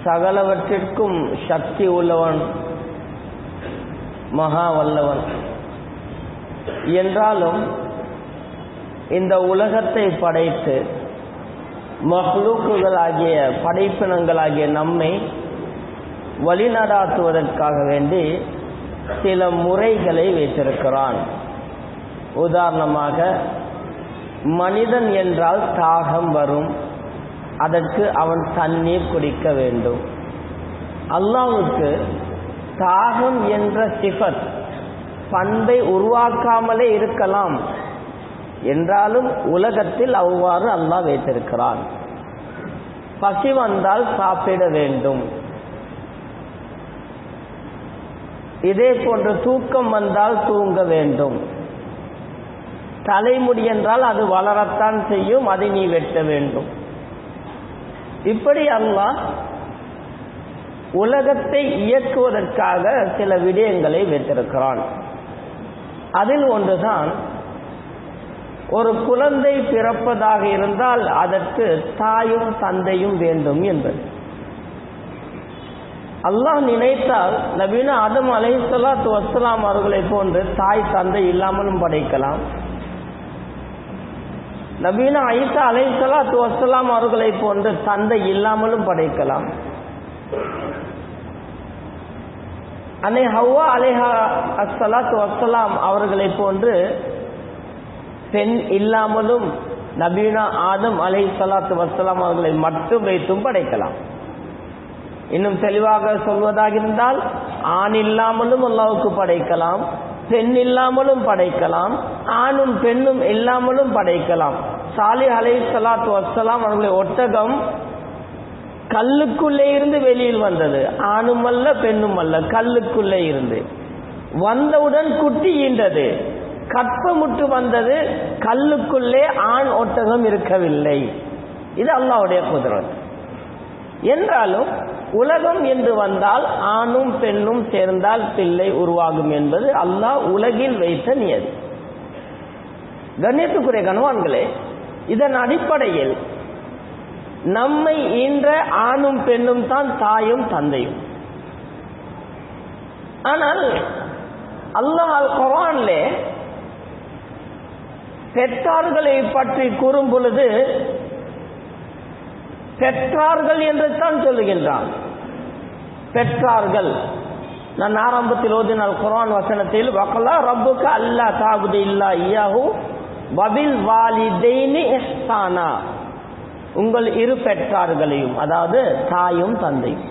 சகலவற்றிற்கும் சக்தி உள்ளவன் மகா வல்லவன் என்றாலும் இந்த உலகத்தை படைத்து மஹ்லூக்குகளாகிய படைப்பினங்களாகிய நம்மை வழிநடாத்துவதற்காக வேண்டி சில முறைகளை வைத்திருக்கிறான் உதாரணமாக மனிதன் என்றால் தாகம் வரும் அதற்கு அவன் தண்ணீர் குடிக்க வேண்டும் அல்லாவுக்கு தாகம் என்ற சிஃபத் பண்பை உருவாக்காமலே இருக்கலாம் என்றாலும் உலகத்தில் அவ்வாறு அல்லாஹ் வைத்திருக்கிறான் பசி வந்தால் சாப்பிட வேண்டும் இதே போன்று தூக்கம் வந்தால் தூங்க வேண்டும் தலைமுடி என்றால் அது வளரத்தான் செய்யும் அதை நீ வெட்ட வேண்டும் இப்படி அல்லாஹ் உலகத்தை இயக்குவதற்காக சில விடயங்களை வைத்திருக்கிறான் அதில் ஒன்றுதான் ஒரு குழந்தை பிறப்பதாக இருந்தால் அதற்கு தாயும் தந்தையும் வேண்டும் என்பது அல்லாஹ் நினைத்தால் நவீன ஆதம் அலைசலாத்து வசலாம் அவர்களை போன்று தாய் தந்தை இல்லாமலும் படைக்கலாம் நவீன ஐசா அலைசலாத்து வசலாம் அவர்களை போன்று தந்தை இல்லாமலும் படைக்கலாம் அன்னை ஹவ்வா அலேஹா அஸ்ஸலாத்து வசலாம் அவர்களை போன்று பெண் இல்லாமலும் நபீனா ஆதம் அலை சலாத்து வசலாம் அவர்களை மட்டும் வைத்தும் படைக்கலாம் இன்னும் தெளிவாக சொல்வதாக இருந்தால் ஆண் இல்லாமலும் அல்லாவுக்கு படைக்கலாம் பெண் இல்லாமலும் படைக்கலாம் ஆணும் பெண்ணும் இல்லாமலும் படைக்கலாம் சாலி அலை சலாத்து வசலாம் அவர்களை ஒட்டகம் கல்லுக்குள்ளே இருந்து வெளியில் வந்தது ஆணும் அல்ல பெண்ணும் அல்ல கல்லுக்குள்ளே இருந்து வந்தவுடன் குட்டி ஈண்டது கற்பமுட்டு வந்தது கல்லுக்குள்ளே ஆண் ஒட்டகம் இருக்கவில்லை இது அல்லாவுடைய குதிரத் என்றாலும் உலகம் என்று வந்தால் ஆணும் பெண்ணும் சேர்ந்தால் பிள்ளை உருவாகும் என்பது அல்லாஹ் உலகில் வைத்த நியதி கண்ணியத்துக்குரிய கணவான்களே இதன் அடிப்படையில் நம்மை ஈன்ற ஆணும் பெண்ணும் தான் தாயும் தந்தையும் ஆனால் அல்லாஹ் குரான்லே பெற்றார்களை பற்றி கூறும் பொழுது பெற்றார்கள் என்று தான் சொல்லுகின்றான் பெற்றார்கள் நான் ஆரம்பத்தில் ஓதினால் குரான் வசனத்தில் வக்கலா ரப்புக்கு அல்லா தாபுது இல்லா ஐயாஹூ வபில் வாலிதைனி இஹ்சானா உங்கள் இரு பெற்றார்களையும் அதாவது தாயும் தந்தையும்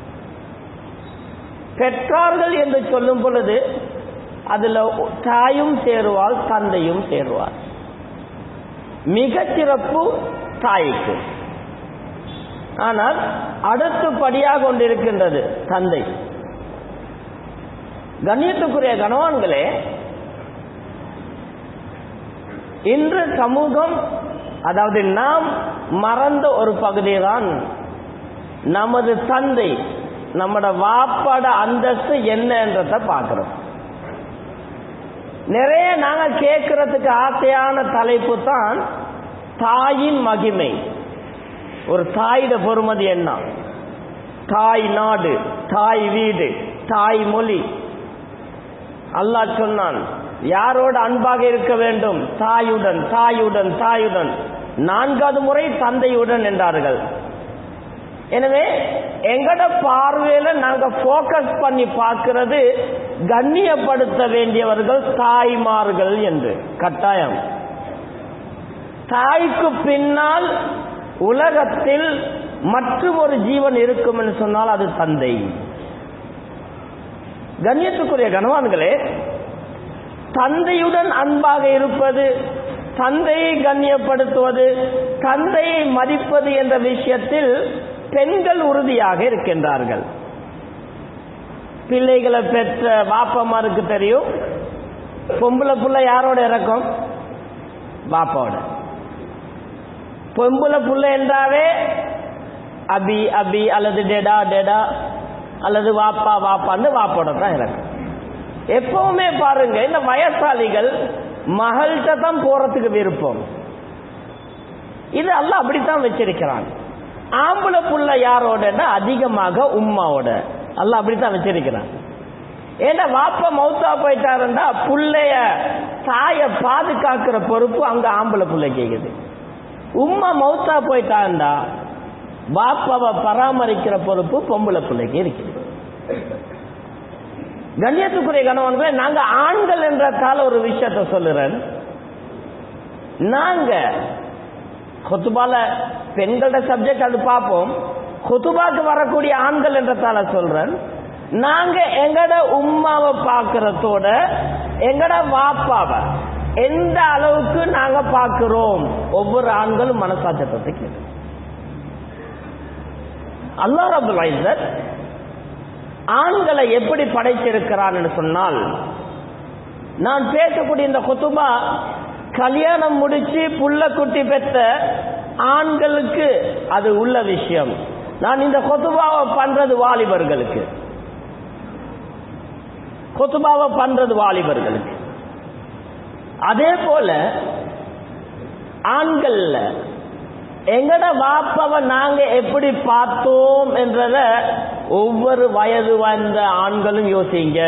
பெற்றார்கள் என்று சொல்லும் பொழுது அதுல தாயும் சேருவாள் தந்தையும் சேருவார் மிகச்சிறப்பு தாய்க்கு ஆனால் அடுத்தபடியாக கொண்டிருக்கின்றது தந்தை கண்ணியத்துக்குரிய கணவான்களே இன்று சமூகம் அதாவது நாம் மறந்த ஒரு பகுதி தான் நமது தந்தை நம்மட வாப்பாட அந்தஸ்து என்ன என்றத பார்க்கிறோம் நிறைய நாங்க கேட்கறதுக்கு ஆசையான தலைப்பு தான் தாயின் மகிமை ஒரு தாயிட பொறுமதி என்ன தாய் நாடு தாய் வீடு தாய் மொழி அல்லாஹ் சொன்னான் யாரோடு அன்பாக இருக்க வேண்டும் தாயுடன் தாயுடன் தாயுடன் நான்காவது முறை தந்தையுடன் என்றார்கள் எனவே எங்கட பார்வையில நாங்க போக்கஸ் பண்ணி பார்க்கிறது கண்ணியப்படுத்த வேண்டியவர்கள் தாய்மார்கள் என்று கட்டாயம் தாய்க்கு பின்னால் உலகத்தில் மற்றும் ஒரு ஜீவன் இருக்கும் என்று சொன்னால் அது தந்தை கண்ணியத்துக்குரிய கணவான்களே தந்தையுடன் அன்பாக இருப்பது தந்தையை கண்ணியப்படுத்துவது தந்தையை மதிப்பது என்ற விஷயத்தில் பெண்கள் உறுதியாக இருக்கின்றார்கள் பிள்ளைகளை பெற்ற வாப்பமாருக்கு தெரியும் பொம்பளை புள்ள யாரோட இறக்கும் பாப்பாவோட பொம்பளை புள்ள என்றாவே அபி அபி அல்லது டெடா டெடா அல்லது வாப்பா வாப்பான்னு வாப்போட தான் இறக்கும் எப்பவுமே பாருங்க இந்த வயசாளிகள் மகள்கிட்ட தான் போறதுக்கு விருப்பம் இது அல்ல அப்படித்தான் வச்சிருக்கிறான் ஆம்பளை புள்ள யாரோட அதிகமாக உம்மாவோட அல்லாஹ் அப்படித்தான் வச்சிருக்கிறான் ஏன்னா வாப்ப மௌத்தா போயிட்டாருண்டா புள்ளைய தாய பாதுகாக்கிற பொறுப்பு அங்க ஆம்பளை புள்ள கேக்குது உம்மா மௌத்தா போயிட்டாண்டா பாப்பாவை பராமரிக்கிற பொறுப்பு பொம்பளை பிள்ளைக்கு இருக்குது கண்ணியத்துக்குரிய கணவன்களே நாங்க ஆண்கள் என்றதால ஒரு விஷயத்த சொல்லுறேன் நாங்க கொத்துபால பெண்களோட சப்ஜெக்ட் அது பார்ப்போம் கொத்துபாக்கு வரக்கூடிய ஆண்கள் என்றதால சொல்றேன் நாங்க எங்கட உம்மாவை பார்க்கறதோட எங்கட வாப்பாவை எந்த அளவுக்கு நாங்க பார்க்கிறோம் ஒவ்வொரு ஆண்களும் மனசாட்சத்தை கேட்டு அல்லா ரபுல் ஐசத் ஆண்களை எப்படி படைத்திருக்கிறான் என்று சொன்னால் நான் பேசக்கூடிய இந்த குத்துபா கல்யாணம் முடிச்சு புள்ள குட்டி பெற்ற ஆண்களுக்கு அது உள்ள விஷயம் நான் இந்த கொத்துபாவை பண்றது வாலிபர்களுக்கு கொத்துபாவை பண்றது வாலிபர்களுக்கு அதே போல ஆண்கள்ல எங்கட வாப்பாவை நாங்க எப்படி பார்த்தோம் என்றத ஒவ்வொரு வயது வந்த ஆண்களும் யோசிங்க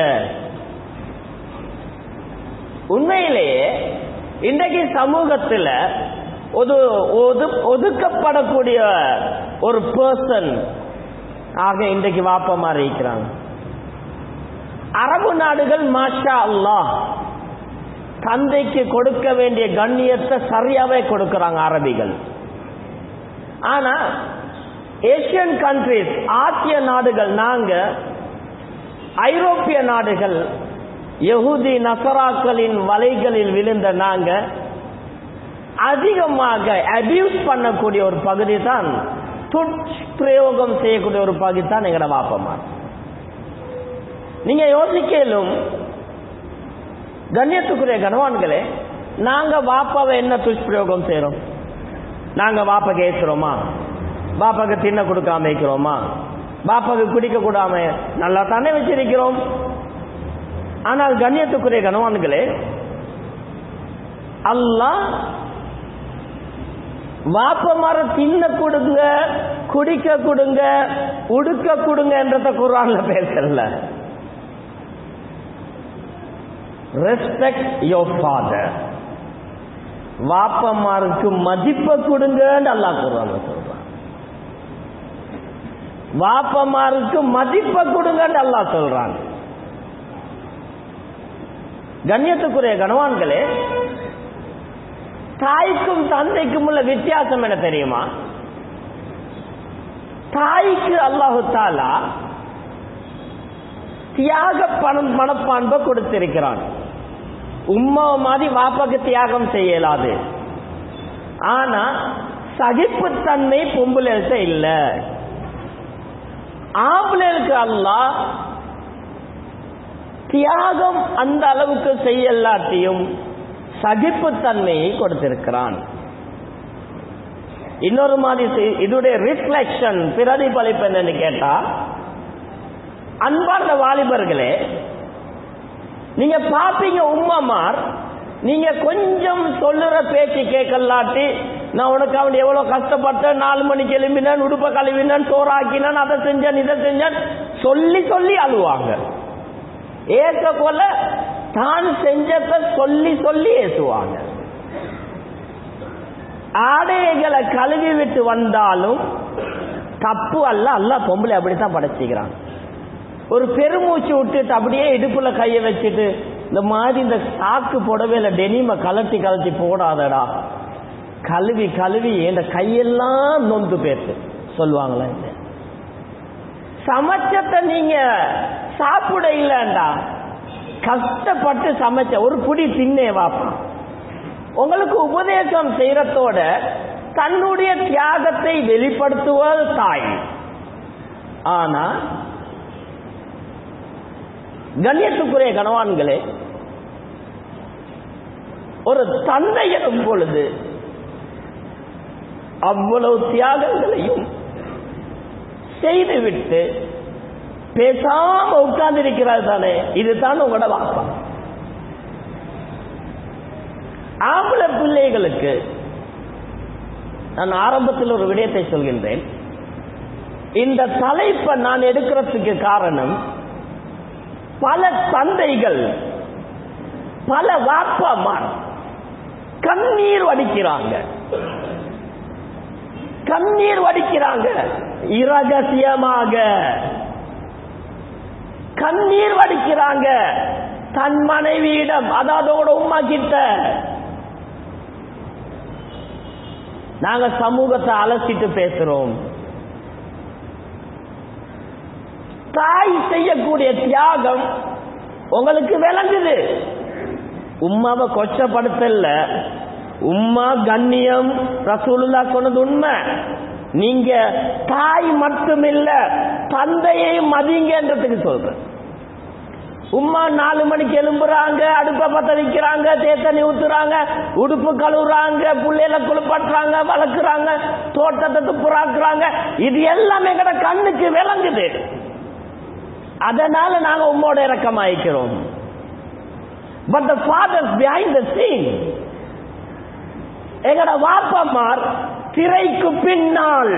உண்மையிலேயே இன்றைக்கு சமூகத்தில் ஒரு ஒதுக்கப்படக்கூடிய ஒரு பர்சன் ஆக இன்றைக்கு வாப்பமா இருக்கிறாங்க அரபு நாடுகள் மாஷா அல்லாஹ் தந்தைக்கு கொடுக்க வேண்டிய கண்ணியத்தை சரியாவே கொடுக்கிறாங்க அரபிகள் ஆனா ஏசியன் கண்ட்ரிஸ் ஆசிய நாடுகள் நாங்க ஐரோப்பிய நாடுகள் யகுதி நசராக்களின் வலைகளில் விழுந்த நாங்க அதிகமாக அபியூஸ் பண்ணக்கூடிய ஒரு பகுதி தான் துஷ்பிரயோகம் செய்யக்கூடிய ஒரு பகுதி தான் எங்கட வாப்பமா நீங்க யோசிக்கலும் கண்ணியத்துக்குரிய கனவான்களே நாங்க வாப்பாவை என்ன துஷ்பிரயோகம் செய்யறோம் நாங்க வாப்பாக்கு ஏசுறோமா பாப்பாக்கு தின்ன கொடுக்காம வைக்கிறோமா பாப்பாக்கு குடிக்க கூடாம நல்லா தானே வச்சிருக்கிறோம் ஆனால் கண்ணியத்துக்குரிய கனவான்களே அல்லாஹ் வாப்பமார தின்ன கொடுங்க குடிக்க கொடுங்க உடுக்க கொடுங்க என்றத குரான்ல பேசல ரெஸ்பெக்ட் யோர் ஃபாதர் வாப்பமாருக்கு மதிப்பை கொடுங்கன்னு அல்லாஹ் குரான்ல சொல்றான் வாப்பமாருக்கு மதிப்பை கொடுங்கன்னு அல்லாஹ் சொல்றான் கண்ணியத்துக்குரிய கனவான்களே தாய்க்கும் தந்தைக்கும் உள்ள வித்தியாசம் என்ன தெரியுமா தாய்க்கு அல்லாஹு தாலா தியாக பணம் மனப்பான்பை கொடுத்திருக்கிறான் உம்மா மாதிரி வாப்பாக்கு தியாகம் செய்யலாது ஆனா சகிப்புத்தன்மை பொம்புலேட்ட இல்ல ஆம்புலேருக்கு அல்லாஹ் தியாகம் அந்த அளவுக்கு செய்யலாட்டியும் சகிப்புத்தன்மையை கொடுத்திருக்கிறான் இன்னொரு மாதிரி இதோடைய ரிஃப்ளெக்ஷன் பிரதிபலிப்பு என்னன்னு கேட்டா அன்பார்ந்த வாலிபர்களே நீங்க பாப்பீங்க உம்மமார் நீங்க கொஞ்சம் சொல்லுற பேச்சு கேட்கலாட்டி நான் உனக்கு அவன் எவ்வளவு கஷ்டப்பட்டேன் நாலு மணிக்கு எழும்பினேன் உடுப்ப கழுவினேன் சோறாக்கினேன் அதை செஞ்சேன் இதை செஞ்சேன் சொல்லி சொல்லி அழுவாங்க ஏச கொல தான் செஞ்சத சொல்லி சொல்லி ஏசுவாங்க ஆடைகளை கழுவி விட்டு வந்தாலும் தப்பு அல்ல அல்ல பொம்பளை அப்படித்தான் படைச்சிக்கிறான் ஒரு பெருமூச்சு விட்டுட்டு அப்படியே இடுப்புல கைய வச்சுட்டு இந்த மாதிரி இந்த சாக்கு புடவையில டெனிம கலட்டி கலட்டி போடாதடா கழுவி கழுவி இந்த கையெல்லாம் நொந்து பேசு சொல்லுவாங்களா இல்ல சமைச்சத்தை நீங்க சாப்பிட இல்லண்டா கஷ்டப்பட்டு சமைச்ச ஒரு புடி தின்னே வாப்பா உங்களுக்கு உபதேசம் செய்யறதோட தன்னுடைய தியாகத்தை வெளிப்படுத்துவது தாய் ஆனா கண்ணியத்துக்குரிய கணவான்களே ஒரு தந்தை எனும் பொழுது அவ்வளவு தியாகங்களையும் செய்துவிட்டு பேசாம உட்கார்ந்திருக்கிறார் தானே இதுதான் உங்களோட வாப்பா ஆம்பளை பிள்ளைகளுக்கு நான் ஆரம்பத்தில் ஒரு விடயத்தை சொல்கின்றேன் இந்த தலைப்பை நான் எடுக்கிறதுக்கு காரணம் பல தந்தைகள் பல வாப்பமார் கண்ணீர் வடிக்கிறாங்க கண்ணீர் வடிக்கிறாங்க இரகசியமாக கண்ணீர் வடிக்கிறாங்க தன் மனைவியிடம் அதாவது உமா கிட்ட நாங்க சமூகத்தை அலசிட்டு பேசுறோம் தாய் செய்யக்கூடிய தியாகம் உங்களுக்கு விளங்குது உம்மாவை கொச்சப்படுத்தல உம்மா கண்ணியம் ரசூலுல்லா சொன்னது உண்மை நீங்க தாய் மட்டுமில்ல தந்தையை மதிங்கன்றதுக்கு சொல்றேன் உம்மா நாலு மணிக்கு எழும்புறாங்க அடுப்ப பத்த வைக்கிறாங்க தேத்தண்ணி ஊத்துறாங்க உடுப்பு கழுவுறாங்க புள்ளையில குளிப்பாட்டுறாங்க வளர்க்குறாங்க தோட்டத்தை துப்புறாக்குறாங்க இது எல்லாமே எங்கட கண்ணுக்கு விளங்குது அதனால நாங்க உம்மோட இறக்கமாயிக்கிறோம் but the fathers behind the scene எங்கட வாப்பமார் திரைக்கு பின்னால்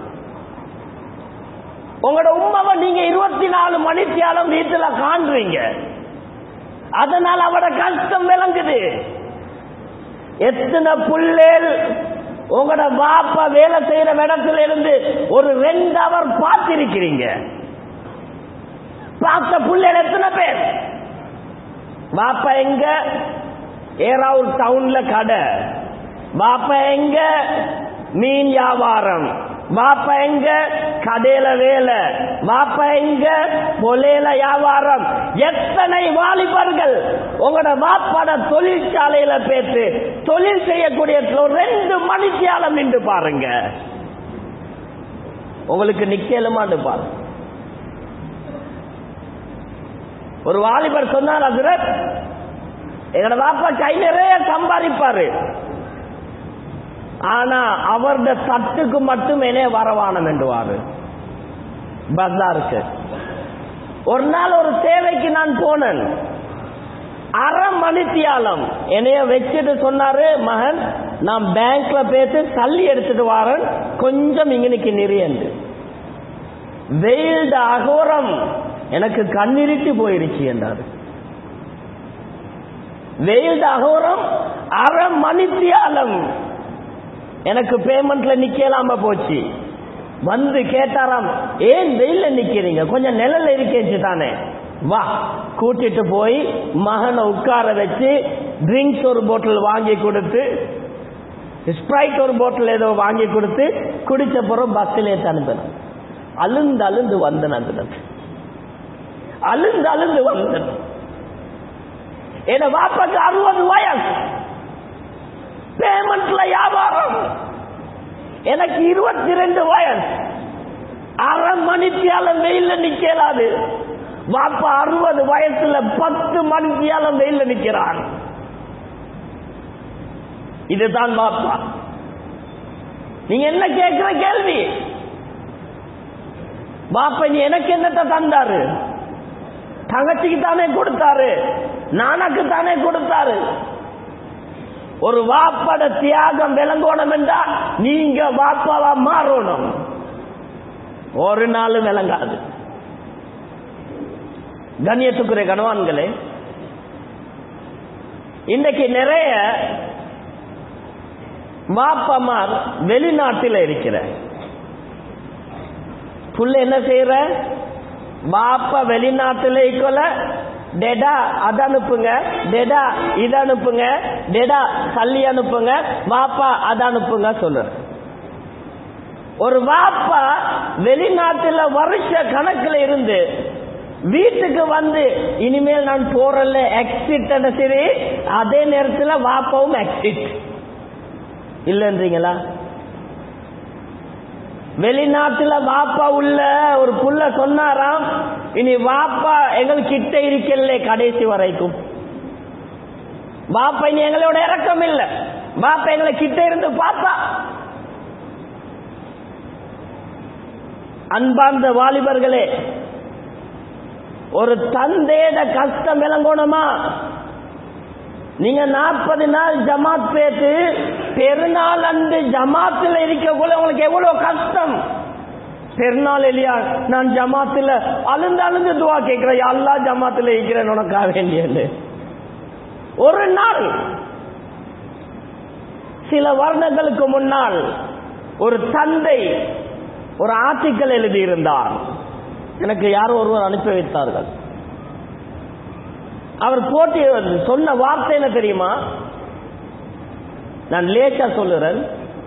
உங்களோட உண்மாவை நீங்க இருபத்தி நாலு மணித்தியாலும் வீட்டுல காண்றீங்க அதனால அவட கஷ்டம் விளங்குது எத்தனை புள்ளேல் உங்களோட பாப்பா வேலை செய்யற இடத்துல இருந்து ஒரு ரெண்டு அவர் பார்த்திருக்கிறீங்க பார்த்த புள்ளேல் எத்தனை பேர் பாப்பா எங்க ஏராவூர் டவுன்ல கடை பாப்பா எங்க மீன் வியாபாரம் வாப்ப எங்க கடையில வேலை வாப்ப எங்க பொலையில வியாபாரம் எத்தனை வாலிபர்கள் உங்களோட வாப்பாட தொழிற்சாலையில பேத்து தொழில் செய்யக்கூடிய ரெண்டு மணித்தியாலம் நின்று பாருங்க உங்களுக்கு நிக்கலுமான்னு பாருங்க ஒரு வாலிபர் சொன்னார் அதிரத் எங்களோட வாப்பா கை நிறைய சம்பாதிப்பாரு ஆனா அவருடைய தட்டுக்கு மட்டும் என்னே வரவானம் என்றுவாரு பஜாருக்கு ஒரு நாள் ஒரு தேவைக்கு நான் போனேன் அரை மணித்தியாலம் என்னைய வச்சுட்டு சொன்னாரு மகன் நான் பேங்க்ல பேசி தள்ளி எடுத்துட்டு வரேன் கொஞ்சம் இங்கனுக்கு நிறையண்டு வெயில்ட அகோரம் எனக்கு கண்ணிருட்டி போயிருச்சு என்றாரு வெயில்ட அகோரம் அரை மணித்தியாலம் எனக்கு பேமெண்ட்ல நிக்கலாம போச்சு வந்து கேட்டாராம் ஏன் வெயில்ல நிக்கிறீங்க கொஞ்சம் நிழல்ல இருக்கேச்சு தானே வா கூட்டிட்டு போய் மகனை உட்கார வச்சு ட்ரிங்க்ஸ் ஒரு போட்டில் வாங்கி கொடுத்து ஸ்ப்ரைட் ஒரு போட்டில் ஏதோ வாங்கி கொடுத்து குடிச்ச பிறகு பஸ்ஸில் ஏற்று அனுப்பினேன் அழுந்து அழுந்து வந்தேன் அதுல அழுந்து அழுந்து வந்தேன் என் வாப்பாக்கு அறுபது வயசு பேமெண்ட்ல வியாபாரம் எனக்கு இருபத்தி ரெண்டு வயசு அரை மணித்தியாலம் வெயில்ல நிக்கலாது வாப்பா அறுபது வயசுல பத்து மணித்தியாலம் வெயில்ல நிக்கிறான் இதுதான் வாப்பா நீங்க என்ன கேட்கிற கேள்வி பாப்பா நீ எனக்கு என்னத்த தந்தாரு தங்கச்சிக்கு தானே கொடுத்தாரு நானக்கு தானே கொடுத்தாரு ஒரு வாப்பட தியாகம் விளங்கணும் என்றா நீங்க வாப்பாவா மாறணும் ஒரு நாளும் விளங்காது கண்ணியத்துக்குரிய கணவான்களே இன்னைக்கு நிறைய வாப்பமார் வெளிநாட்டில் இருக்கிற புள்ள என்ன செய்யற வாப்பா வெளிநாட்டில் கொல டெடா அத அனுப்புங்க டெடா இத அனுப்புங்க டெடா சல்லி அனுப்புங்க வாப்பா அத அனுப்புங்க சொல்ற ஒரு வாப்பா வெளிநாட்டுல வருஷ கணக்குல இருந்து வீட்டுக்கு வந்து இனிமேல் நான் போறல எக்ஸிட் சரி அதே நேரத்தில் வாப்பாவும் எக்ஸிட் இல்லைன்றீங்களா வெளிநாட்டுல வாப்பா உள்ள ஒரு புள்ள சொன்னாராம் இனி வாப்பா எங்கள் கிட்ட இருக்கல கடைசி வரைக்கும் வாப்பா இனி எங்களோட இறக்கம் இல்ல வாப்பா எங்களை கிட்ட இருந்து பாப்பா அன்பார்ந்த வாலிபர்களே ஒரு தந்தையிட கஷ்டம் விளங்கணுமா நீங்க நாற்பது நாள் ஜமாத் பேத்து பெருநாள் அன்று ஜமாத்தில் இருக்கக்குள்ள உங்களுக்கு எவ்வளவு கஷ்டம் பெருநாள் இல்லையா நான் ஜமாத்துல அழுந்து அழுந்து துவா கேட்கிறேன் எல்லா ஜமாத்துல இருக்கிறேன் உனக்காக வேண்டியது ஒரு நாள் சில வருடங்களுக்கு முன்னால் ஒரு தந்தை ஒரு ஆர்டிக்கல் எழுதியிருந்தார் எனக்கு யாரோ ஒருவர் அனுப்பி வைத்தார்கள் அவர் போட்டி சொன்ன வார்த்தை என்ன தெரியுமா நான் லேட்டா சொல்லுறேன்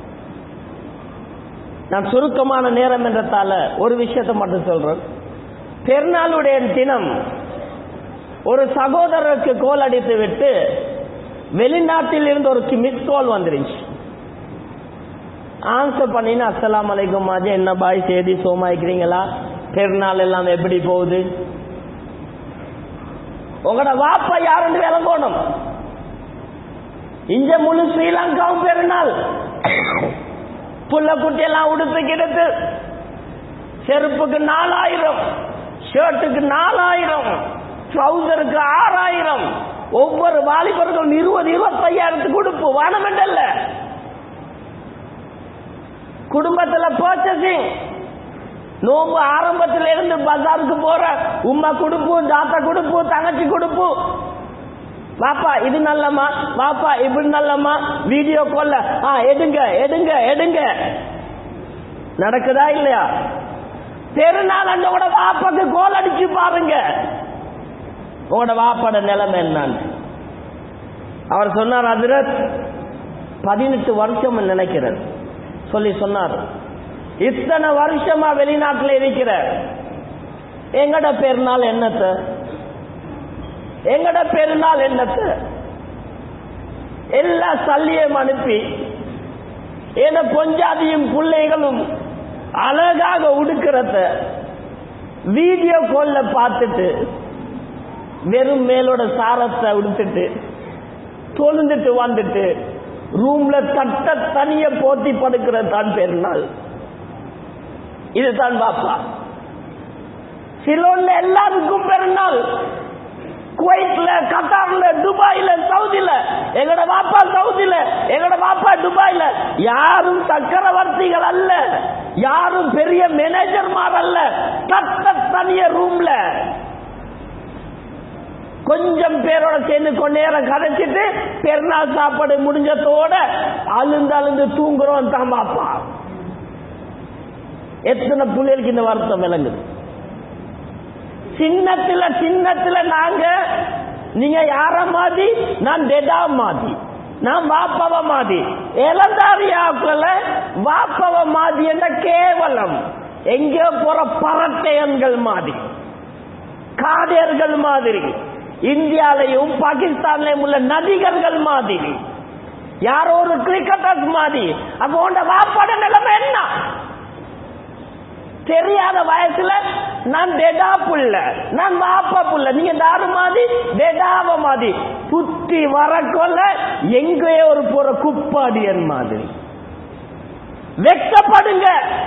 நான் சுருக்கமான நேரம் என்றதால ஒரு விஷயத்தை மட்டும் சொல்றேன் பெருநாளுடைய தினம் ஒரு சகோதரருக்கு கோல் அடித்து விட்டு வெளிநாட்டில் இருந்து ஒரு மிஸ் கால் வந்துருச்சு ஆன்சர் பண்ணினா அஸ்ஸலாம் அலைக்கும் மாஜி என்ன பாய் செய்தி சோமாய்க்கிறீங்களா பெருநாள் எல்லாம் எப்படி போகுது உங்களோட வாப்பா யாருன்னு விளங்கணும் இங்க முழு ஸ்ரீலங்காவும் பெருநாள் புள்ள குட்டி எல்லாம் உடுத்து கிடத்து செருப்புக்கு நாலாயிரம் ஷர்ட்டுக்கு நாலாயிரம் ட்ரௌசருக்கு ஆறாயிரம் ஒவ்வொரு வாலிபர்களும் இருபது இருபத்தையாயிரத்துக்கு கொடுப்பு வானமெண்டல்ல குடும்பத்துல பர்ச்சேசிங் நோம்பு ஆரம்பத்துல இருந்து பஜாருக்கு போற உம்மா குடுப்பு தாத்தா குடுப்பு தங்கச்சி குடுப்பு வாப்பா இது நல்லம்மா வாப்பா இப்படி நல்லம்மா வீடியோ கால்ல ஆ எடுங்க எடுங்க எடுங்க நடக்குதா இல்லையா பெருநாள் அண்ணோட வாப்பாக்கு கோல் அடிச்சு பாருங்க உங்களோட வாப்பாட நிலைமை என்னன்னு அவர் சொன்னார் அதிரத் பதினெட்டு வருஷம் நினைக்கிறார் சொல்லி சொன்னார் இத்தனை வருஷமா வெளிநாட்டில் இருக்கிற எங்கட பெருநாள் என்னத்த எங்கட பெருநாள் என்னத்த எல்லா சல்லியும் அனுப்பி என பொஞ்சாதியும் பிள்ளைகளும் அழகாக உடுக்கிறத வீடியோ கால்ல பார்த்துட்டு வெறும் மேலோட சாரத்தை உடுத்துட்டு தொழுந்துட்டு வந்துட்டு ரூம்ல தட்ட தனிய போட்டி படுக்கிற தான் பெருநாள் இதுதான் பாப்பா சிலோன்ல எல்லாருக்கும் பெருநாள் குவைட்ல கத்தார்ல துபாயில சவுதியில எங்கட பாப்பா சவுதியில எங்கட பாப்பா துபாயில யாரும் சக்கரவர்த்திகள் அல்ல யாரும் பெரிய மேனேஜர்மார் அல்ல தட்ட தனிய ரூம்ல கொஞ்சம் பேரோட சேர்ந்து கொஞ்ச நேரம் கதைச்சிட்டு பெருநாள் சாப்பாடு முடிஞ்சதோட அழுந்து அழுந்து தூங்குறோம் தான் பாப்பா எத்தனை பிள்ளைகளுக்கு இந்த வருத்தம் விளங்குது சின்னத்துல சின்னத்துல நாங்க நீங்க யார மாதிரி நான் டெடா மாதிரி நான் வாப்பவ மாதிரி இளந்தாரியாக்கள வாப்பவ மாதிரி என்ற கேவலம் எங்கே போற பரட்டையன்கள் மாதிரி காடியர்கள் மாதிரி இந்தியாலையும் பாகிஸ்தான்லயும் உள்ள நடிகர்கள் மாதிரி யாரோ ஒரு கிரிக்கெட்டர்ஸ் மாதிரி அப்ப உண்ட வாப்பாட நிலைமை என்ன தெரியாத வயசுல நான் டெடா புள்ள நான் வாப்பா புள்ள நீங்க தாரு மாதிரி டெடாவ மாதிரி புத்தி வரக்கொள்ள எங்கேயோ ஒரு போற குப்பாடியன் மாதிரி வெக்கப்படுங்க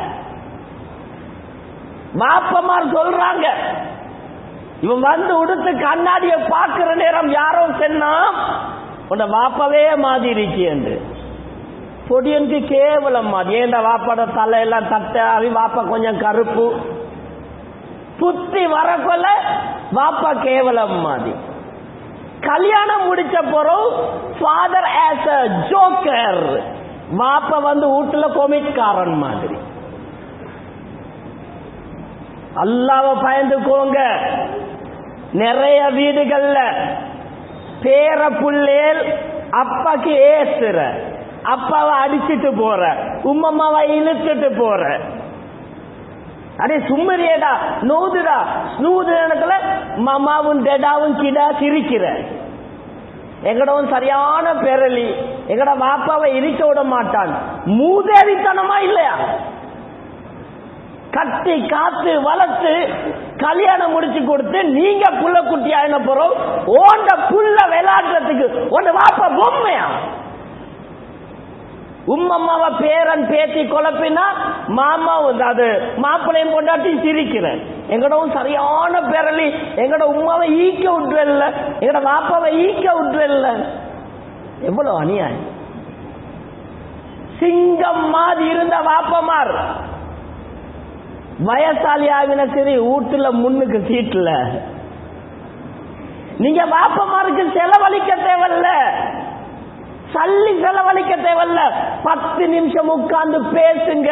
வாப்பமார் சொல்றாங்க இவன் வந்து உடுத்து கண்ணாடிய பார்க்கிற நேரம் யாரோ சொன்னா உன்னை வாப்பவே மாதிரி இருக்கேன் பொடியனுக்கு கேவலம் மாதிரி ஏண்ட வாப்பாட தலையெல்லாம் தட்ட அவி வாப்பா கொஞ்சம் கருப்பு புத்தி வரக்கொள்ள வாப்பா கேவலம் மாதிரி கல்யாணம் முடிச்ச பிறகு ஃபாதர் ஆஸ் அ ஜோக்கர் வாப்பா வந்து வீட்டுல கொமிட்காரன் மாதிரி அல்லாவ பயந்துக்கோங்க நிறைய வீடுகள்ல பேர புள்ளேல் அப்பாக்கு ஏசுற அப்பாவை அடிச்சிட்டு போற உம்மம்மாவை இழுத்துட்டு போற அடே சும்மரியடா நோதுடா ஸ்னூது இடத்துல மமாவும் டெடாவும் கிடா சிரிக்கிற எங்கடவும் சரியான பெரலி எங்கட வாப்பாவை இருக்க விட மாட்டான் மூதேவித்தனமா இல்லையா கட்டி காத்து வளர்த்து கல்யாணம் முடிச்சு கொடுத்து நீங்க புள்ள குட்டி ஆயின போறோம் ஓண்ட புள்ள விளையாடுறதுக்கு உண்ட வாப்பா பொம்மையா உம்மம்மாவை பேரன் பேத்தி குழப்பினா மாமா அது மாப்பிளையும் பொண்டாட்டி சிரிக்கிறேன் எங்கடவும் சரியான பேரலி எங்கட உமாவை ஈக்க விட்டுறல எங்கட மாப்பாவை ஈக்க விட்டுறல எவ்வளவு அநியாயம் சிங்கம் மாதிரி இருந்த வாப்பமார் வயசாளி ஆகின சரி வீட்டுல முன்னுக்கு சீட்டுல நீங்க வாப்பமாருக்கு செலவழிக்க தேவையில்ல சல்லி செலவழிக்க தேவையில்ல பத்து நிமிஷம் உட்கார்ந்து பேசுங்க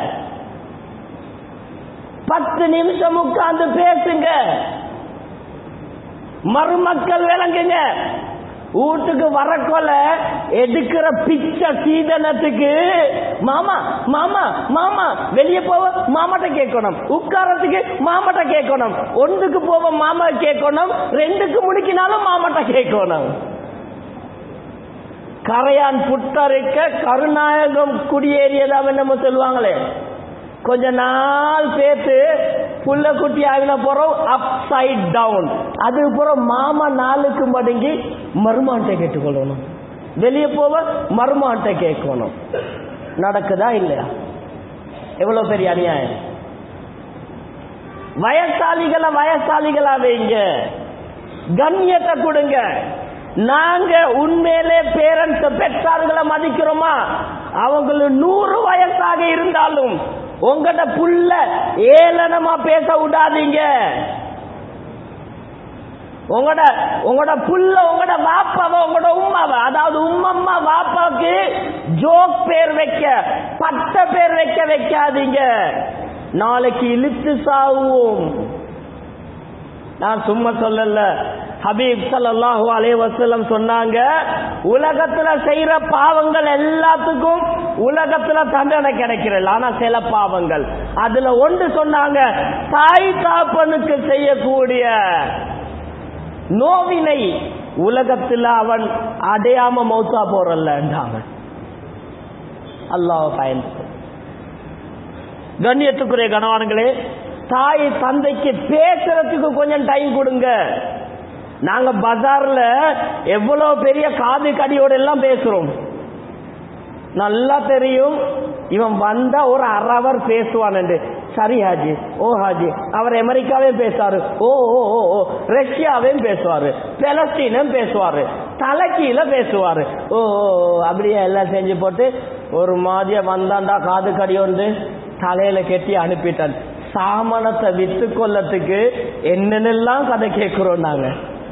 பத்து நிமிஷம் உட்கார்ந்து பேசுங்க மருமக்கள் விளங்குங்க வீட்டுக்கு வரக்கொல எடுக்கிற பிச்சை சீதனத்துக்கு மாமா மாமா மாமா வெளியே போவ மாமாட்ட கேட்கணும் உட்காரத்துக்கு மாமாட்ட கேட்கணும் ஒன்றுக்கு போவ மாமா கேட்கணும் ரெண்டுக்கு முடிக்கினாலும் மாமாட்ட கேட்கணும் கரையான் புட்டரிக்க கருநாயகம் குடியேறியதாம் என்னமோ சொல்லுவாங்களே கொஞ்ச நாள் பேத்து புள்ள குட்டி ஆகின போறோம் அப் சைட் டவுன் அது புறம் மாமா நாளுக்கு மடங்கி மருமான்ட்ட கேட்டுக்கொள்ளணும் வெளியே போவ மருமான்ட்ட கேட்கணும் நடக்குதா இல்லையா எவ்வளவு பெரிய அநியாயம் வயசாளிகளை வயசாளிகளா வைங்க கண்ணியத்தை கொடுங்க நாங்க உண்மையிலே பேரண்ட்ஸ் பெற்றார்களை மதிக்கிறோமா அவங்களுக்கு நூறு வயசாக இருந்தாலும் உங்கட புள்ள ஏளனமா பேச விடாதீங்க உங்களோட உங்களோட புள்ள உங்களோட வாப்பாவை உங்களோட உமாவை அதாவது உம்மம்மா வாப்பாவுக்கு ஜோக் பேர் வைக்க பட்ட பேர் வைக்க வைக்காதீங்க நாளைக்கு இழுத்து சாவும் நான் சும்மா சொல்லல ஹபீப் ஸல்லல்லாஹு அலைஹி வஸல்லம் சொன்னாங்க உலகத்துல செய்யற பாவங்கள் எல்லாத்துக்கும் உலகத்துல தண்டனை கிடைக்கிறது ஆனா சில பாவங்கள் அதுல ஒன்று சொன்னாங்க தாய் தாப்பனுக்கு செய்யக்கூடிய நோவினை உலகத்துல அவன் அடையாம மௌத்தா போறல்லன்றாங்க அல்லாஹ் பயந்து கண்ணியத்துக்குரிய கணவான்களே தாய் தந்தைக்கு பேசுறதுக்கு கொஞ்சம் டைம் கொடுங்க நாங்க பஜார்ல எவ்வளவு பெரிய காது கடியோட எல்லாம் பேசுறோம் நல்லா தெரியும் இவன் வந்தா ஒரு அரை அவர் பேசுவான் சரி ஹாஜி ஓ ஹாஜி அவர் அமெரிக்காவே பேசுவாரு ஓ ஓ ஓ ஓ ரஷ்யாவையும் பேசுவாரு பெலஸ்தீனும் பேசுவாரு தலைக்கீழ பேசுவாரு ஓ ஓ ஓ, அப்படியே எல்லாம் செஞ்சு போட்டு ஒரு மாதிரியா வந்தாண்டா காது கடி வந்து தலையில கெட்டி அனுப்பிட்டான் சாமனத்தை வித்து கொள்ளத்துக்கு என்னென்னலாம் கதை கேட்கிறோம் நாங்க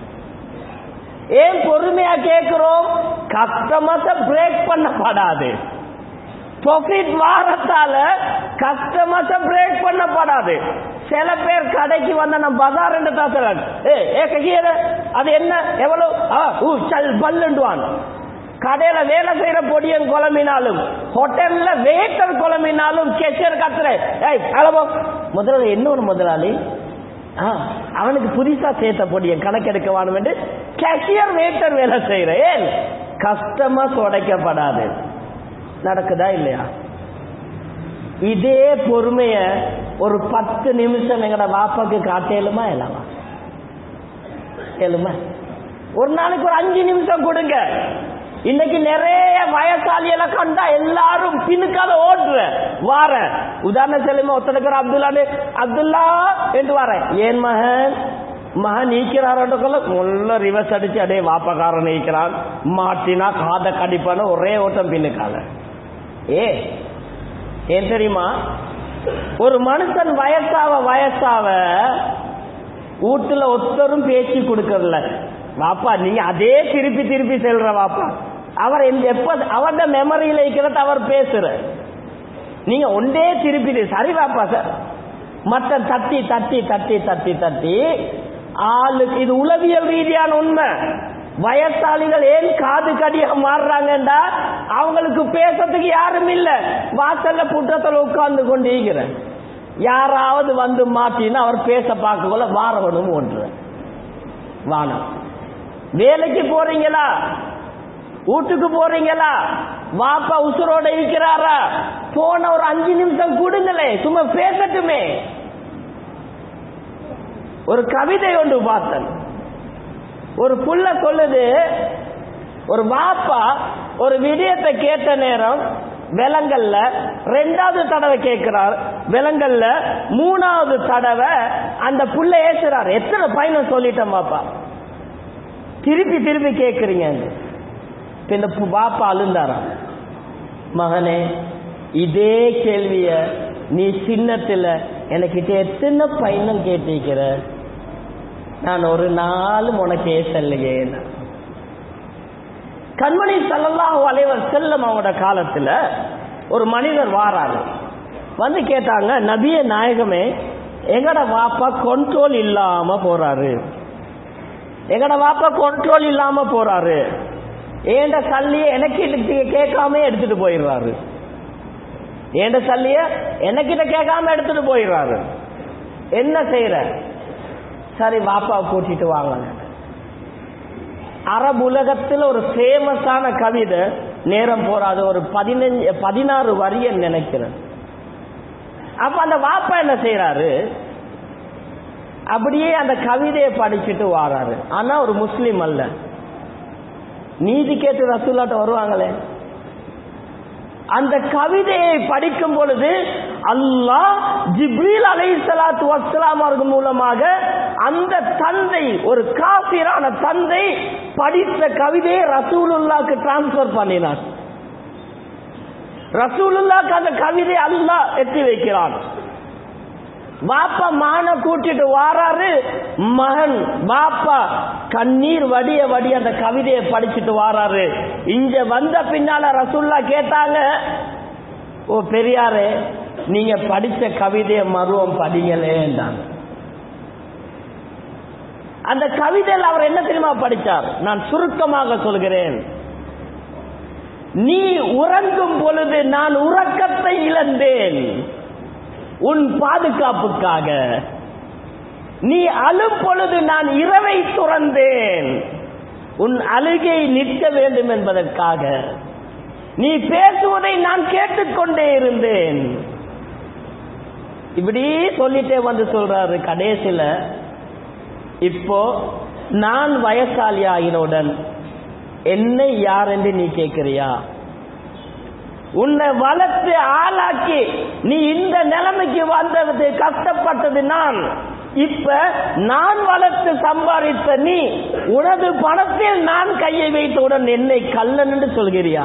ஏன் பொறுமையா கேட்கிறோம் கஸ்டமர்ஸ பிரேக் பண்ணப்படாது ப்ராஃபிட் வாரத்தால கஸ்டமர்ஸ பிரேக் பண்ணப்படாது சில பேர் கடைக்கு வந்த நம்ம பஜார் என்று தான் சொல்றாங்க ஏ ஏ ககியத அது என்ன எவ்வளவு ஆ, ஊ சல் பல்லுண்டுவான் கடையில வேலை செய்யற பொடியன் குழம்பினாலும் ஹோட்டல்ல வெயிட்டர் குழம்பினாலும் கெஷர் கத்துற ஏய் அளவோ முதலாளி என்ன ஒரு முதலாளி ஆ, அவனுக்கு புதுசா சேர்த்த பொடியன் கணக்கெடுக்க வேணும் என்று கேஷியர் வெயிட்டர் வேலை செய்யற ஏன் கஸ்டமர்ஸ் உடைக்கப்படாது நடக்குதா இல்லையா இதே பொறுமைய ஒரு பத்து நிமிஷம் எங்கட வாப்பாக்கு காட்டேலுமா இல்லாமா ஏழுமா ஒரு நாளைக்கு ஒரு அஞ்சு நிமிஷம் கொடுங்க இன்னைக்கு நிறைய வயசாலியெல்லாம் கண்டா எல்லாரும் பின்னுக்கால ஓடுற வார உதாரணம் சொல்லுமா ஒருத்தனுக்கு அப்துல்லான்னு அப்துல்லா என்று வரேன் ஏன் மகன் மகன் நீக்கிறாரோட்டுக்குள்ள முள்ள ரிவர்ஸ் அடிச்சு அடே வாப்பக்காரன் நீக்கிறான் மாட்டினா காதை கடிப்பான ஒரே ஓட்டம் பின்னுக்கால ஏ ஏன் தெரியுமா ஒரு மனுஷன் வயசாவ வயசாவ வீட்டுல ஒத்தரும் பேச்சு கொடுக்கறதில்ல வாப்பா நீங்க அதே திருப்பி திருப்பி செல்ற வாப்பா அவர் எந்த- எப்ப அவருடைய மெமரியில இருக்கிறத அவர் பேசுற நீங்க ஒன்றே திருப்பி சரி வாப்பா சார் மற்ற தட்டி தட்டி தட்டி தட்டி தட்டி ஆளுக்கு இது உளவியல் ரீதியான உண்மை வயசாளிகள் ஏன் காது கடியா மாறுறாங்கடா அவங்களுக்கு பேசுறதுக்கு யாரும் இல்ல வாசல்ல புற்றத்துல உட்கார்ந்து கொண்டு இருக்கிற யாராவது வந்து மாட்டினா அவர் பேச பார்க்கக்குள்ள வாரவனும் ஒன்று வானம் வேலைக்கு போறீங்களா வீட்டுக்கு போறீங்களா வாப்பா உசுரோட இருக்கிறாரா போன ஒரு அஞ்சு நிமிஷம் கொடுங்களே சும்மா பேசட்டுமே ஒரு கவிதை ஒன்று பார்த்தேன் ஒரு புள்ள சொல்லுது ஒரு வாப்பா ஒரு விடயத்தை கேட்ட நேரம் விலங்கல்ல ரெண்டாவது தடவை கேட்கிறார் விலங்கல்ல மூணாவது தடவை அந்த புள்ள ஏசுறார் எத்தனை பயணம் சொல்லிட்டேன் பாப்பா திருப்பி திருப்பி கேட்கறீங்க இப்ப இந்த பு- பாப்பா அழுந்தாராம் மகனே இதே கேள்விய நீ சின்னத்துல எனக்கிட்ட எத்தனை பையனும் கேட்டிருக்கிற நான் ஒரு நாளும் உனக்கு ஏசல்லையே கண்மணி சல்லல்லாஹு அலைவர் செல்லம் அவங்களோட காலத்துல ஒரு மனிதர் வாராரு வந்து கேட்டாங்க நபிய நாயகமே எங்கட வாப்பா கண்ட்ரோல் இல்லாம போறாரு எங்கட வாப்பா கண்ட்ரோல் இல்லாம போறாரு ஏண்ட சல்லிய எனக்கு கேட்காம எடுத்துட்டு போயிடுறாரு ஏண்ட சல்லிய எனக்கிட்ட கேட்காம எடுத்துட்டு போயிடுறாரு என்ன செய்யற சரி வாப்பா கூட்டிட்டு வாங்க அரபு உலகத்தில் ஒரு ஃபேமஸான கவிதை நேரம் போறாது ஒரு பதினஞ்சு பதினாறு வரிய நினைக்கிறேன் அப்ப அந்த வாப்பா என்ன செய்யறாரு அப்படியே அந்த கவிதையை படிச்சுட்டு வாராரு ஆனா ஒரு முஸ்லீம் அல்ல நீதி கேட்டு ரசூல்லாட்ட வருவாங்களே அந்த கவிதையை படிக்கும் பொழுது அல்லாஹ் ஜிப்ரீல் அலை சலாத்து வஸ்லாம் அவர்கள் மூலமாக அந்த தந்தை ஒரு காபிரான தந்தை படித்த கவிதையை ரசூலுல்லாக்கு டிரான்ஸ்பர் பண்ணினார் ரசூலுல்லாக்கு அந்த கவிதை அல்லாஹ் எத்தி வைக்கிறான் பாப்பா மான கூட்டிட்டு வாராரு மகன் பாப்பா கண்ணீர் வடிய வடிய அந்த கவிதையை படிச்சுட்டு வாராரு இங்க வந்த பின்னால ரசூல்லா கேட்டாங்க ஓ பெரியாரே நீங்க படிச்ச கவிதையை மருவம் படிங்களேன்றாங்க அந்த கவிதையில் அவர் என்ன தெரியுமா படித்தார் நான் சுருக்கமாக சொல்கிறேன் நீ உறங்கும் பொழுது நான் உறக்கத்தை இழந்தேன் உன் பாதுகாப்புக்காக நீ அழும் பொழுது நான் இரவை துறந்தேன் உன் அழுகை நிற்க வேண்டும் என்பதற்காக நீ பேசுவதை நான் கேட்டுக்கொண்டே இருந்தேன் இப்படி சொல்லிட்டே வந்து சொல்றாரு கடைசியில இப்போ நான் வயசாளி ஆகினவுடன் என்னை யார் என்று நீ கேட்கிறியா உன்னை வளர்த்து ஆளாக்கி நீ இந்த நிலைமைக்கு வந்தது கஷ்டப்பட்டது நான் இப்ப நான் வளர்த்து சம்பாதித்த நீ உனது பணத்தில் நான் கையை வைத்தவுடன் என்னை கல்லன் என்று சொல்கிறியா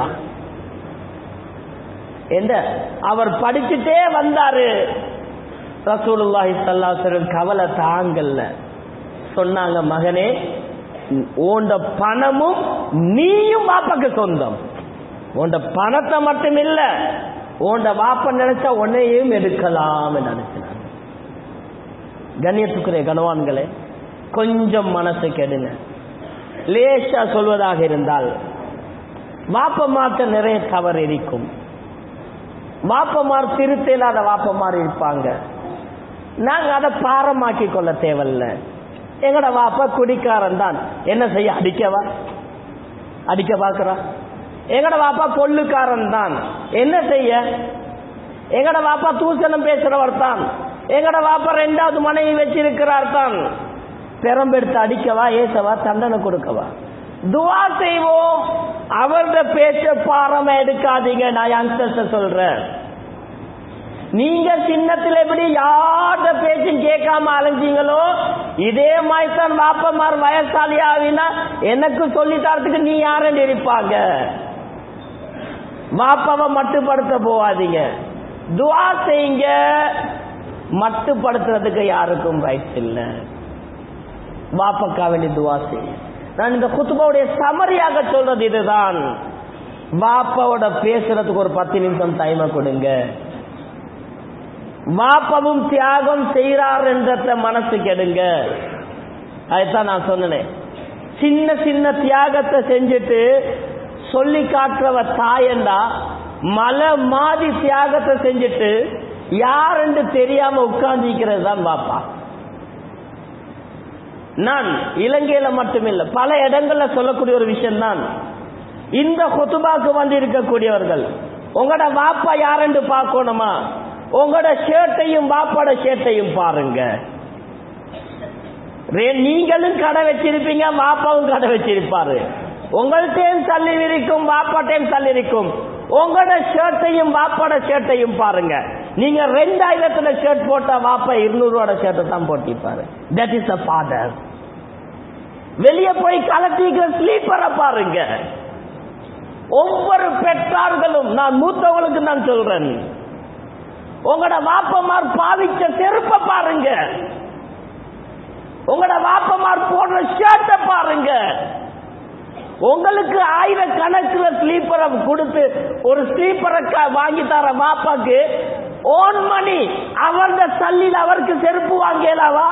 என்ற அவர் படிச்சுட்டே வந்தாரு ரசூலுல்லாஹி சல்லாசரும் கவலை தாங்கல்ல சொன்னாங்க மகனே உண்ட பணமும் நீயும் பாப்பாக்கு சொந்தம் உண்ட பணத்தை மட்டும் இல்ல உண்ட வாப்ப நினைச்சா உன்னையும் எடுக்கலாம் நினைச்சாங்க கண்ணியத்துக்குரிய கனவான்களே கொஞ்சம் மனசு கெடுங்க லேசா சொல்வதாக இருந்தால் வாப்பமார்த்த நிறைய தவறு இருக்கும் வாப்பமார் திருத்தலாத வாப்பமார் இருப்பாங்க நாங்க அதை பாரமாக்கி கொள்ள தேவையில்ல எங்கட வாப்பா குடிக்காரன் தான் என்ன செய்ய அடிக்கவா அடிக்க பாக்குறா எங்கட வாப்பா கொள்ளுக்காரன் தான் என்ன செய்ய எங்கட வாப்பா தூசணம் பேசுறவர் தான் எங்கட வாப்பா ரெண்டாவது மனைவி வச்சிருக்கிறார் தான் பெரம்பெடுத்து அடிக்கவா ஏசவா தண்டனை கொடுக்கவா துவா செய்வோம் அவர்த பேச்ச பாரம எடுக்காதீங்க நான் யங்ஸ்டர்ஸ் சொல்றேன் நீங்க சின்னத்தில் எப்படி யார்ட பேச்சும் கேட்காம அலைஞ்சீங்களோ இதே மாதிரி தான் வாப்பமார் வயசாளி ஆவினா எனக்கு சொல்லி தரத்துக்கு நீ யாருன்னு இருப்பாங்க வாப்பாவை மட்டுப்படுத்த போவாதீங்க துவா செய்யுங்க மட்டுப்படுத்துறதுக்கு யாருக்கும் ரைட்ஸ் இல்லை வாப்பக்கா வேண்டி துவா செய்யுங்க நான் இந்த குத்துபாவுடைய சமரியாக சொல்றது இதுதான் வாப்பாவோட பேசுறதுக்கு ஒரு பத்து நிமிஷம் டைமை கொடுங்க வாப்பவும் தியாகம் செய்கிறார் என்ற மனசு கெடுங்க அதுதான் நான் சொன்னேன் சின்ன சின்ன தியாகத்தை செஞ்சுட்டு சொல்லி காட்டுறவ தாயண்டா மலை மாதி தியாகத்தை செஞ்சுட்டு யாருன்னு தெரியாம உட்கார்ந்திருக்கிறது தான் பாப்பா நான் இலங்கையில மட்டுமில்லை பல இடங்கள்ல சொல்லக்கூடிய ஒரு விஷயம் தான் இந்த கொத்துபாக்கு வந்து இருக்கக்கூடியவர்கள் உங்களோட வாப்பா யாருன்னு பார்க்கணுமா உங்களோட ஷர்ட்டையும் வாப்பாட ஷர்ட்டையும் பாருங்க நீங்களும் கடை வச்சிருப்பீங்க வாப்பாவும் கடை வச்சிருப்பாரு உங்கள்கிட்டையும் தள்ளி இருக்கும் வாப்பாட்டையும் தள்ளி இருக்கும் உங்களோட ஷர்ட்டையும் வாப்பாட ஷர்ட்டையும் பாருங்க நீங்க ரெண்டாயிரத்துல ஷர்ட் போட்டா வாப்பா இருநூறுவோட ஷர்ட்டை தான் போட்டிருப்பாரு தட் இஸ் அ ஃபாதர் வெளியே போய் கலட்டிக்கிற ஸ்லீப்பரை பாருங்க ஒவ்வொரு பெற்றார்களும் நான் மூத்தவங்களுக்கு நான் சொல்றேன் உங்களோட வாப்பமார் பாவிச்ச செருப்ப பாருங்க உங்களோட வாப்பமார் போடுற ஷர்ட்டை பாருங்க உங்களுக்கு ஆயிரக்கணக்கில் ஸ்லீப்பரை கொடுத்து ஒரு ஸ்லீப்பரை வாங்கி தர வாப்பாக்கு ஓன் மணி அவருடைய சல்லில் அவருக்கு செருப்பு வாங்கலாவா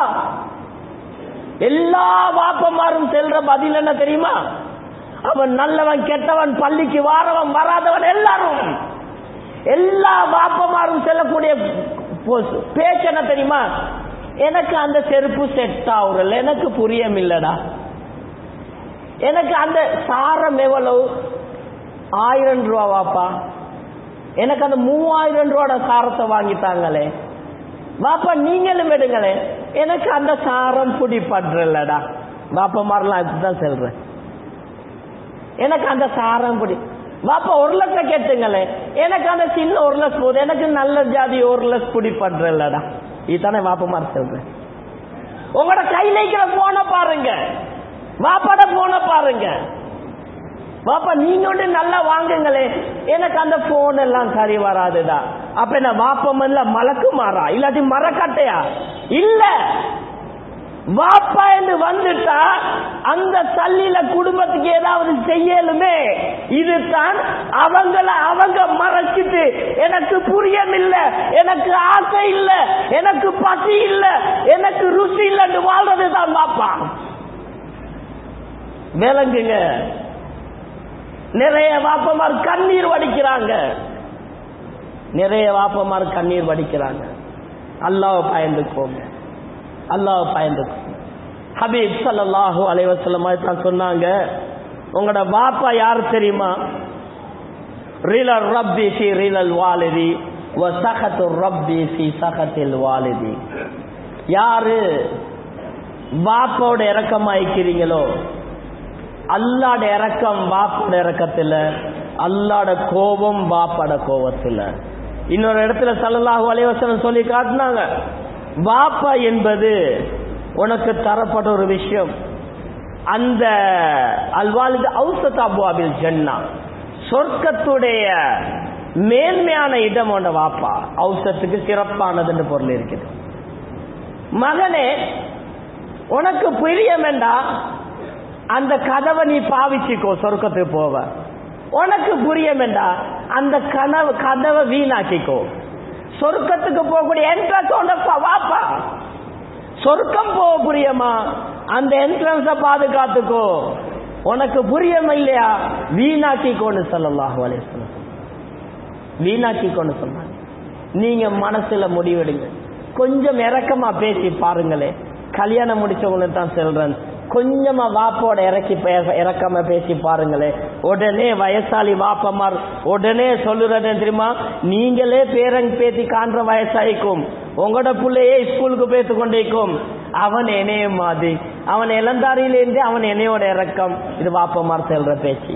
எல்லா வாப்பமாரும் செல்ற பதில் என்ன தெரியுமா அவன் நல்லவன் கெட்டவன் பள்ளிக்கு வாரவன் வராதவன் எல்லாரும் எல்லா வாப்பமாரும் செல்லக்கூடிய பேச்சு என்ன தெரியுமா எனக்கு அந்த செருப்பு செட் ஆகுறல எனக்கு புரியமில்லடா எனக்கு அந்த சாரம் எவ்வளவு ஆயிரம் ரூபா வாப்பா எனக்கு அந்த மூவாயிரம் ரூபாட சாரத்தை வாங்கித்தாங்களே வாப்பா நீங்களும் எடுங்களே எனக்கு அந்த சாரம் பிடிப்படுறலடா வாப்பா மாதிரிலாம் அதுதான் சொல்றேன் எனக்கு அந்த சாரம் பிடி வாப்பா ஒரு லட்சம் கேட்டுங்களே எனக்கு அந்த சின்ன ஒரு லட்சம் போதும் எனக்கு நல்ல ஜாதி ஒரு லட்சம் பிடிப்படுறலடா இதுதானே வாப்பா மாதிரி சொல்றேன் உங்களோட கையில இருக்கிற போன பாருங்க வாப்பாட போன பாருங்க வாப்பா நீங்க ஒன்று நல்லா வாங்குங்களே எனக்கு அந்த போன் எல்லாம் சரி வராதுடா அப்ப என்ன வாப்பம் இல்ல மலக்கு மாறா இல்லாட்டி மரக்கட்டையா இல்ல வாப்பா என்று வந்துட்டா அந்த தள்ளில குடும்பத்துக்கு ஏதாவது செய்யலுமே இதுதான் அவங்கள அவங்க மறைச்சிட்டு எனக்கு புரியமில்ல எனக்கு ஆசை இல்ல எனக்கு பசி இல்ல எனக்கு ருசி இல்லைன்னு வாழ்றது தான் வாப்பா விளங்குங்க நிறைய வாப்பமார் கண்ணீர் வடிக்கிறாங்க நிறைய வாப்பமார் கண்ணீர் வடிக்கிறாங்க அல்லாஹ் பயந்துக்கோங்க அல்லாஹ் பயந்துக்கோங்க ஹபீப் சல்லாஹூ அலைவசல்லம் தான் சொன்னாங்க உங்களோட வாப்பா யார் தெரியுமா ரிலல் ரப்பி ஃபி ரிலல் வாலிதி வ சகத்து ரப்பி ஃபி சகத்தில் வாலிதி யாரு வாப்போட இறக்கமாய்க்கிறீங்களோ அல்லாட இறக்கம் வாப்போட இறக்கத்துல அல்லாட கோபம் வாப்பாட கோபத்துல இன்னொரு இடத்துல சல்லல்லாஹு அலைவசனம் சொல்லி காட்டினாங்க வாப்பா என்பது உனக்கு தரப்பட்ட ஒரு விஷயம் அந்த அல்வாலிது அவுசத் அபுவாபில் ஜன்னா சொர்க்கத்துடைய மேன்மையான இடம் உண்ட வாப்பா அவுசத்துக்கு சிறப்பானதுன்னு பொருள் இருக்குது மகனே உனக்கு பிரியம் வேண்டா அந்த கதவை நீ பாவிச்சுக்கோ சொர்க்கத்துக்கு போவ உனக்கு புரியம் வேண்டா அந்த கனவு கதவை வீணாக்கிக்கோ சொர்க்கத்துக்கு போகக்கூடிய என்ட்ரன்ஸ் வாப்பா சொர்க்கம் போக புரியமா அந்த என்ட்ரன்ஸ பாதுகாத்துக்கோ உனக்கு புரியம் இல்லையா வீணாக்கிக்கோன்னு சொல்லலாம் வீணாக்கிக்கோன்னு சொன்னாங்க நீங்க மனசுல முடிவெடுங்க கொஞ்சம் இறக்கமா பேசி பாருங்களே கல்யாணம் முடிச்சவங்களுக்கு தான் சொல்றேன் கொஞ்சமா வாப்போட இறக்கி இறக்காம பேசி பாருங்களே உடனே வயசாளி வாப்பமார் உடனே சொல்லுறது தெரியுமா நீங்களே பேரன் பேத்தி காண்ற வயசாயிக்கும் உங்களோட பிள்ளையே ஸ்கூலுக்கு பேத்து கொண்டிருக்கும் அவன் என்னைய மாதிரி அவன் இளந்தாரியிலேருந்து அவன் என்னையோட இறக்கம் இது வாப்பமார் செல்ற பேச்சு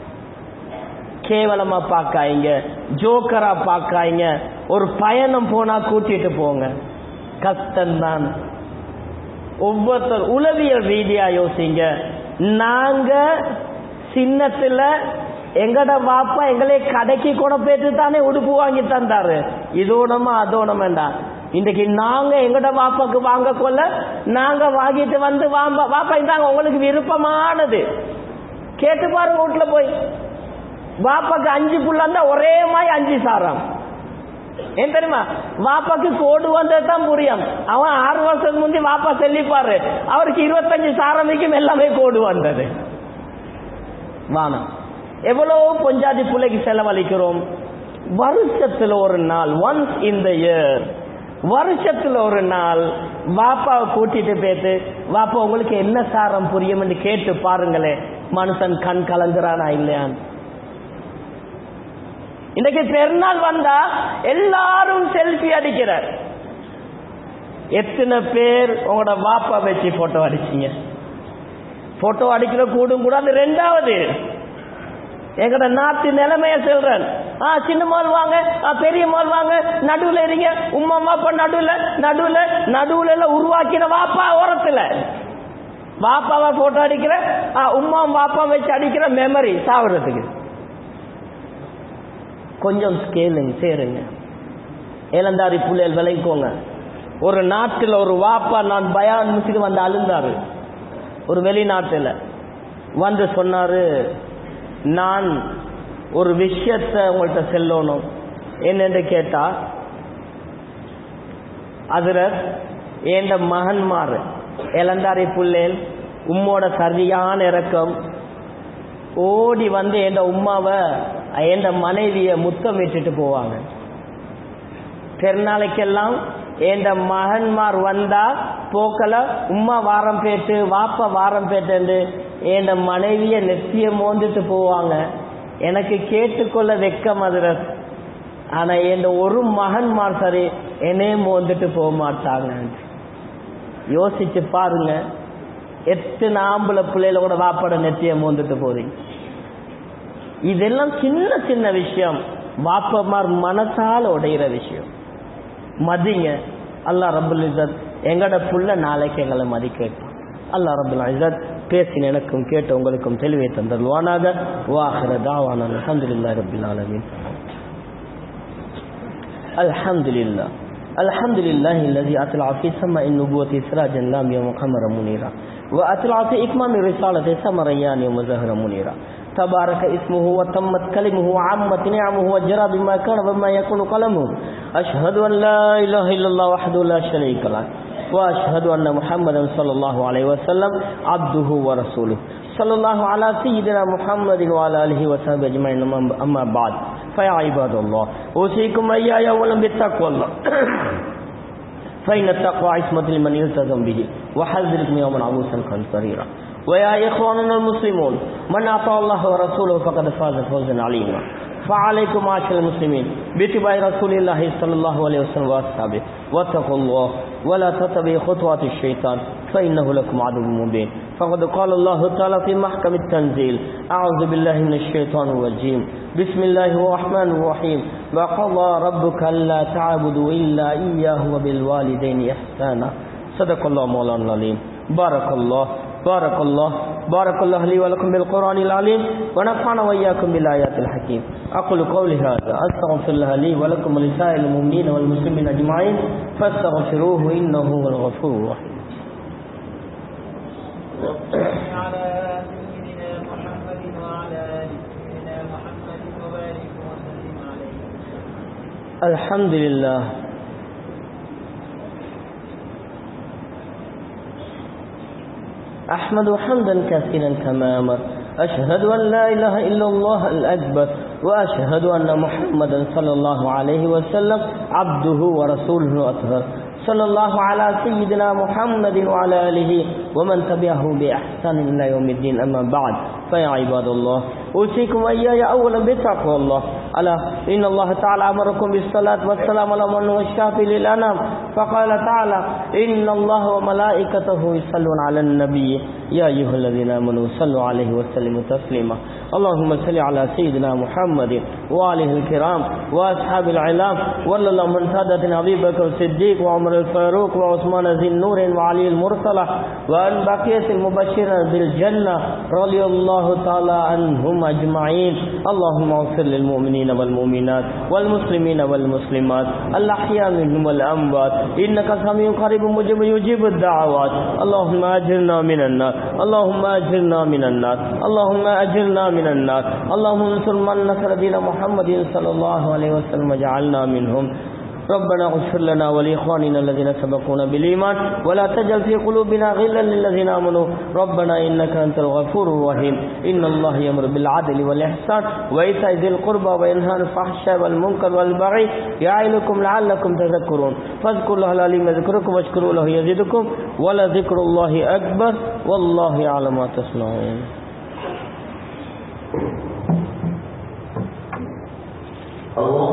கேவலமா பாக்காய்ங்க ஜோக்கரா பாக்காய்ங்க ஒரு பயணம் போனா கூட்டிட்டு போங்க கஷ்டம்தான் ஒவ்வொருத்தர் உளவியல் ரீதியா யோசிங்க நாங்க சின்னத்துல எங்கட வாப்பா எங்களே கடைக்கு கூட போயிட்டு தானே உடுப்பு வாங்கி தந்தாரு இதோடமா அதோடமேண்டா இன்றைக்கு நாங்க எங்கட வாப்பாக்கு வாங்க கொள்ள நாங்க வாங்கிட்டு வந்து வாப்பா வாப்பா இந்தாங்க உங்களுக்கு விருப்பமானது கேட்டு பாருங்க வீட்டுல போய் வாப்பாக்கு அஞ்சு புள்ள இருந்தா ஒரே மாதிரி அஞ்சு சாரம் ஏன் தெரியுமா வாப்பாக்கு கோடு வந்தது தான் புரியும் அவன் ஆறு வருஷத்துக்கு முந்தி வாப்பா செல்லிப்பாரு அவருக்கு இருபத்தஞ்சு சாரமிக்கும் எல்லாமே கோடு வந்தது வானம் எவ்வளவு பொஞ்சாதி பிள்ளைக்கு செலவழிக்கிறோம் வருஷத்துல ஒரு நாள் ஒன்ஸ் இந்த இயர் வருஷத்துல ஒரு நாள் வாப்பாவை கூட்டிட்டு போயிட்டு வாப்பா உங்களுக்கு என்ன சாரம் புரியும் என்று கேட்டு பாருங்களேன் மனுஷன் கண் கலங்குறானா இல்லையான்னு இன்னைக்கு பெருநாள் வந்தா எல்லாரும் செல்ஃபி அடிக்கிறார் எத்தனை பேர் உங்களோட வாப்பா வச்சு போட்டோ அடிச்சீங்க போட்டோ அடிக்கிற கூடும் கூட அது ரெண்டாவது எங்கட நாட்டு நிலைமைய சொல்றேன் ஆ சின்ன மால் வாங்க ஆ பெரிய மால் வாங்க நடுவுல இருங்க உம்மா வாப்பா நடுவுல நடுவுல நடுவுல எல்லாம் உருவாக்கின வாப்பா ஓரத்துல வாப்பாவை போட்டோ அடிக்கிற ஆ உம்மா வாப்பா வச்சு அடிக்கிற மெமரி சாவுறதுக்கு கொஞ்சம் ஸ்கேலுங்க சேருங்க ஏலந்தாரி புள்ளைகள் விளைக்கோங்க ஒரு நாட்டில் ஒரு வாப்பா நான் பயான் முடிச்சுட்டு வந்து அழுந்தாரு ஒரு வெளிநாட்டில் வந்து சொன்னாரு நான் ஒரு விஷயத்தை உங்கள்கிட்ட செல்லணும் என்னென்று கேட்டா அதுல ஏண்ட மகன்மார் இளந்தாரி புள்ளேல் உம்மோட சரியான இறக்கம் ஓடி வந்து என் உம்மாவை என் மனைவிய முத்தம் விட்டுட்டு போவாங்க பெருநாளைக்கெல்லாம் என் மகன்மார் வந்தா போக்கல உம்மா வாரம் பேட்டு வாப்ப வாரம் பேட்டு என் மனைவிய நெத்திய மோந்துட்டு போவாங்க எனக்கு கேட்டுக்கொள்ள வெக்கம் அதுல ஆனா என் ஒரு மகன்மார் சரி என்னையே மோந்துட்டு போக மாட்டாங்க யோசிச்சு பாருங்க எத்தனை ஆம்பளை பிள்ளையில கூட வாப்பாட நெத்திய மோந்துட்டு போறீங்க இதெல்லாம் சின்ன சின்ன விஷயம் வாப்பமார் மனசால உடையிற விஷயம் மதிங்க அல்லா ரபுல் இசத் எங்கட புள்ள நாளைக்கு எங்களை மதிக்க அல்லா ரபுல் இசத் பேசின எனக்கும் கேட்ட உங்களுக்கும் தெளிவை தந்தருவானாக வாஹர தாவான அலமதுல்லா ரபுல் ஆலமின் الحمد لله الحمد لله الذي أطلع في سماء النبوة سراجا لاميا وقمرا منيرا وأطلع في إكمام الرسالة سمريان ومزهرا منيرا تبارك اسمه وتمت كلمه وعمت نعمه وجرى بما كان وما يكون قلمه أشهد أن لا إله إلا الله وحده لا شريك له وأشهد أن محمدا صلى الله عليه وسلم عبده ورسوله صلى الله على سيدنا محمد وعلى آله وصحبه أجمعين أما بعد فيا عباد الله أوصيكم إياي أولا بالتقوى الله فإن التقوى عصمة لمن يلتزم به وحذركم يوما عبوسا قمطريرا ويا إخواننا المسلمون من أطاع الله ورسوله فقد فاز فوزا عليما فعليكم معاشر المسلمين باتباع رسول الله صلى الله عليه وسلم واصحابه واتقوا الله ولا تتبعوا خطوات الشيطان فإنه لكم عدو مبين فقد قال الله تعالى في محكم التنزيل أعوذ بالله من الشيطان الرجيم بسم الله الرحمن الرحيم وقضى ربك ألا تعبدوا إلا إياه وبالوالدين إحسانا صدق الله مولانا العليم بارك الله بارك الله بارك الله لي ولكم بالقرآن العليم ونفعنا وإياكم بالآيات الحكيم أقول قولي هذا أستغفر الله لي ولكم ولسائر المؤمنين والمسلمين أجمعين فاستغفروه إنه هو الغفور الرحيم على سيدنا محمد وعلى آل سيدنا محمد وبارك وسلم عليه الحمد لله أحمد حمدا كثيرا كما أمر أشهد أن لا إله إلا الله الأكبر وأشهد أن محمدا صلى الله عليه وسلم عبده ورسوله الأطهر صلى الله على سيدنا محمد وعلى آله ومن تبعه بإحسان إلى يوم الدين أما بعد فيا عباد الله أوصيكم وإياي أولا بتقوى الله ألا إن الله تعالى أمركم بالصلاة والسلام على من هو الشافي للأنام فقال تعالى إن الله وملائكته يصلون على النبي يا أيها الذين آمنوا صلوا عليه وسلموا تسليما اللهم صل على سيدنا محمد وآله الكرام وأصحاب العلام ولا الله من سادة أبي بكر الصديق وعمر الفاروق وعثمان ذي النور وعلي المرسلة وأن بقية المبشرين بالجنة رضي الله تعالى عنهم أجمعين اللهم اغفر للمؤمنين والمؤمنات والمسلمين والمسلمات الأحياء منهم والأموات إنك سميع قريب مجيب يجيب الدعوات اللهم أجرنا من النار اللهم أجرنا من النار اللهم أجرنا من النار اللهم انصر من نصر دين محمد صلى الله عليه وسلم وجعلنا منهم ربنا اغفر لنا ولإخواننا الذين سبقونا بالإيمان ولا تجعل في قلوبنا غلا للذين آمنوا ربنا إنك أنت الغفور الرحيم إن الله يأمر بالعدل والإحسان وإيتاء ذي القربى وينهى عن الفحشاء والمنكر والبغي يعظكم لعلكم تذكرون فاذكروا الله العليم يذكركم واشكروا له يزدكم ولذكر الله أكبر والله يعلم ما تصنعون الله